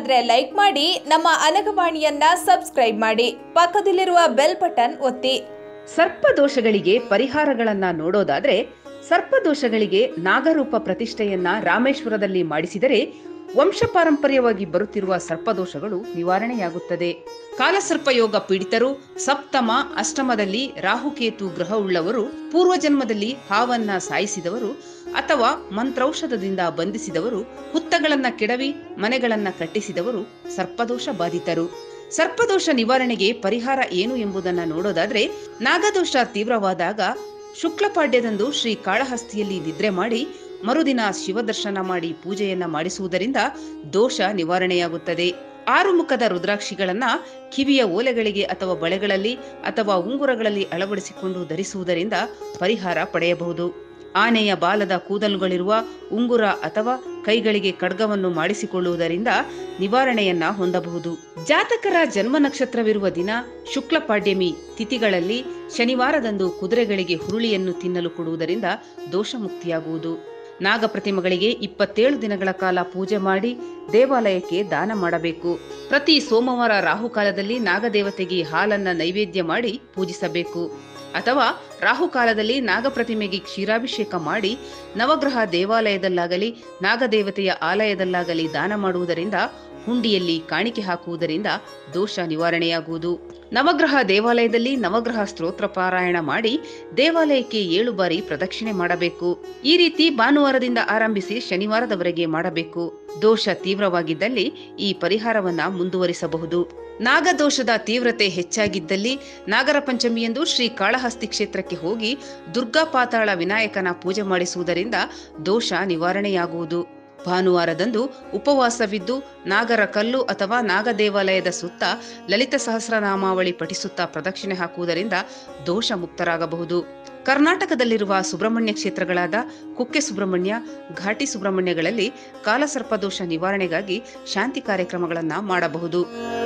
ಇಷ್ಟವಾದ್ರೆ like ಮಾಡಿ ನಮ್ಮ ಅನಗವಾಣಿಯನ್ನ subscribe ಮಾಡಿ ಪಕ್ಕದಲ್ಲಿರುವ ಬೆಲ್ ಬಟನ್ ಒತ್ತಿ ಸರ್ಪದೋಷಗಳಿಗೆ ಪರಿಹಾರಗಳನ್ನ ನೋಡೋದಾದ್ರೆ ಸರ್ಪದೋಷಗಳಿಗೆ ನಾಗರೂಪ ಪ್ರತಿಷ್ಠೆಯನ್ನ ರಾಮೇಶ್ವರದಲ್ಲಿ ಮಾಡಿಸಿದರೆ ವಂಶ ಪಾರಂಪರ್ಯವಾಗಿ ಬರುತ್ತಿರುವ ಸರ್ಪದೋಷಗಳು ನಿವಾರಣೆಯಾಗುತ್ತದೆ ಕಾಲಸರ್ಪಯೋಗ ಪೀಡಿತರು ಸಪ್ತಮ ಅಷ್ಟಮದಲ್ಲಿ ರಾಹುಕೇತು ಗ್ರಹವುಳ್ಳವರು ಪೂರ್ವಜನ್ಮದಲ್ಲಿ ಹಾವನ್ನ ಸಾಯಿಸಿದವರು ಅಥವಾ ಮಂತ್ರೌಷಧದಿಂದ ಬಂಧಿಸಿದವರು ಹುತ್ತಗಳನ್ನ ಕೆಡವಿ ಮನೆಗಳನ್ನ ಕಟ್ಟಿಸಿದವರು ಸರ್ಪದೋಷ ಬಾಧಿತರು ಸರ್ಪದೋಷ ನಿವಾರಣೆಗೆ ಪರಿಹಾರ ಏನು ಎಂಬುದನ್ನ ನೋಡೋದಾದ್ರೆ ನಾಗದೋಷ ತೀವ್ರವಾದಾಗ ಶುಕ್ಲಪಾಡ್ಯದಂದು ಶ್ರೀ ಕಾಳಹಸ್ತಿಯಲ್ಲಿ ನಿದ್ರೆ ಮಾಡಿ ಮರುದಿನ ಶಿವದರ್ಶನ ಮಾಡಿ ಪೂಜೆಯನ್ನ ಮಾಡಿಸುವುದರಿಂದ ದೋಷ ನಿವಾರಣೆಯಾಗುತ್ತದೆ ಆರು ಮುಖದ ರುದ್ರಾಕ್ಷಿಗಳನ್ನ ಕಿವಿಯ ಓಲೆಗಳಿಗೆ ಅಥವಾ ಬಳೆಗಳಲ್ಲಿ ಅಥವಾ ಉಂಗುರಗಳಲ್ಲಿ ಅಳವಡಿಸಿಕೊಂಡು ಧರಿಸುವುದರಿಂದ ಪರಿಹಾರ ಪಡೆಯಬಹುದು ಆನೆಯ ಬಾಲದ ಕೂದಲುಗಳಿರುವ ಉಂಗುರ ಅಥವಾ ಕೈಗಳಿಗೆ ಖಡ್ಗವನ್ನು ಮಾಡಿಸಿಕೊಳ್ಳುವುದರಿಂದ ನಿವಾರಣೆಯನ್ನ ಹೊಂದಬಹುದು ಜಾತಕರ ಜನ್ಮ ನಕ್ಷತ್ರವಿರುವ ದಿನ ಶುಕ್ಲ ಪಾಡ್ಯಮಿ ತಿಥಿಗಳಲ್ಲಿ ಶನಿವಾರದಂದು ಕುದುರೆಗಳಿಗೆ ಹುರುಳಿಯನ್ನು ತಿನ್ನಲು ಕೊಡುವುದರಿಂದ ದೋಷ ಮುಕ್ತಿಯಾಗುವುದು ನಾಗ ಪ್ರತಿಮೆಗಳಿಗೆ ಇಪ್ಪತ್ತೇಳು ದಿನಗಳ ಕಾಲ ಪೂಜೆ ಮಾಡಿ ದೇವಾಲಯಕ್ಕೆ ದಾನ ಮಾಡಬೇಕು ಪ್ರತಿ ಸೋಮವಾರ ರಾಹುಕಾಲದಲ್ಲಿ ನಾಗದೇವತೆಗೆ ಹಾಲನ್ನ ನೈವೇದ್ಯ ಮಾಡಿ ಪೂಜಿಸಬೇಕು ಅಥವಾ ರಾಹುಕಾಲದಲ್ಲಿ ನಾಗಪ್ರತಿಮೆಗೆ ಕ್ಷೀರಾಭಿಷೇಕ ಮಾಡಿ ನವಗ್ರಹ ದೇವಾಲಯದಲ್ಲಾಗಲಿ ನಾಗದೇವತೆಯ ಆಲಯದಲ್ಲಾಗಲಿ ದಾನ ಮಾಡುವುದರಿಂದ ಹುಂಡಿಯಲ್ಲಿ ಕಾಣಿಕೆ ಹಾಕುವುದರಿಂದ ದೋಷ ನಿವಾರಣೆಯಾಗುವುದು ನವಗ್ರಹ ದೇವಾಲಯದಲ್ಲಿ ನವಗ್ರಹ ಸ್ತೋತ್ರ ಪಾರಾಯಣ ಮಾಡಿ ದೇವಾಲಯಕ್ಕೆ ಏಳು ಬಾರಿ ಪ್ರದಕ್ಷಿಣೆ ಮಾಡಬೇಕು ಈ ರೀತಿ ಭಾನುವಾರದಿಂದ ಆರಂಭಿಸಿ ಶನಿವಾರದವರೆಗೆ ಮಾಡಬೇಕು ದೋಷ ತೀವ್ರವಾಗಿದ್ದಲ್ಲಿ ಈ ಪರಿಹಾರವನ್ನ ಮುಂದುವರಿಸಬಹುದು ನಾಗದೋಷದ ತೀವ್ರತೆ ಹೆಚ್ಚಾಗಿದ್ದಲ್ಲಿ ನಾಗರ ಪಂಚಮಿಯಂದು ಶ್ರೀ ಕಾಳಹಸ್ತಿ ಕ್ಷೇತ್ರಕ್ಕೆ ಹೋಗಿ ದುರ್ಗಾ ಪಾತಾಳ ವಿನಾಯಕನ ಪೂಜೆ ಮಾಡಿಸುವುದರಿಂದ ದೋಷ ನಿವಾರಣೆಯಾಗುವುದು ಭಾನುವಾರದಂದು ಉಪವಾಸವಿದ್ದು ನಾಗರ ಕಲ್ಲು ಅಥವಾ ನಾಗ ದೇವಾಲಯದ ಸುತ್ತ ಲಲಿತ ಸಹಸ್ರನಾಮಾವಳಿ ಪಠಿಸುತ್ತಾ ಪ್ರದಕ್ಷಿಣೆ ಹಾಕುವುದರಿಂದ ದೋಷ ಮುಕ್ತರಾಗಬಹುದು ಕರ್ನಾಟಕದಲ್ಲಿರುವ ಸುಬ್ರಹ್ಮಣ್ಯ ಕ್ಷೇತ್ರಗಳಾದ ಕುಕ್ಕೆ ಸುಬ್ರಹ್ಮಣ್ಯ ಘಾಟಿ ಸುಬ್ರಹ್ಮಣ್ಯಗಳಲ್ಲಿ ಕಾಲಸರ್ಪದೋಷ ನಿವಾರಣೆಗಾಗಿ ಶಾಂತಿ ಕಾರ್ಯಕ್ರಮಗಳನ್ನು ಮಾಡಬಹುದು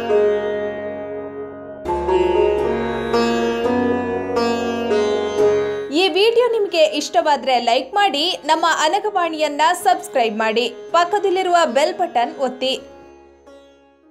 ಈ ವಿಡಿಯೋ ನಿಮಗೆ ಇಷ್ಟವಾದ್ರೆ ಲೈಕ್ ಮಾಡಿ ನಮ್ಮ ಅನಗವಾಣಿಯನ್ನ ಸಬ್ಸ್ಕ್ರೈಬ್ ಮಾಡಿ ಪಕ್ಕದಲ್ಲಿರುವ ಬೆಲ್ ಬಟನ್ ಒತ್ತಿ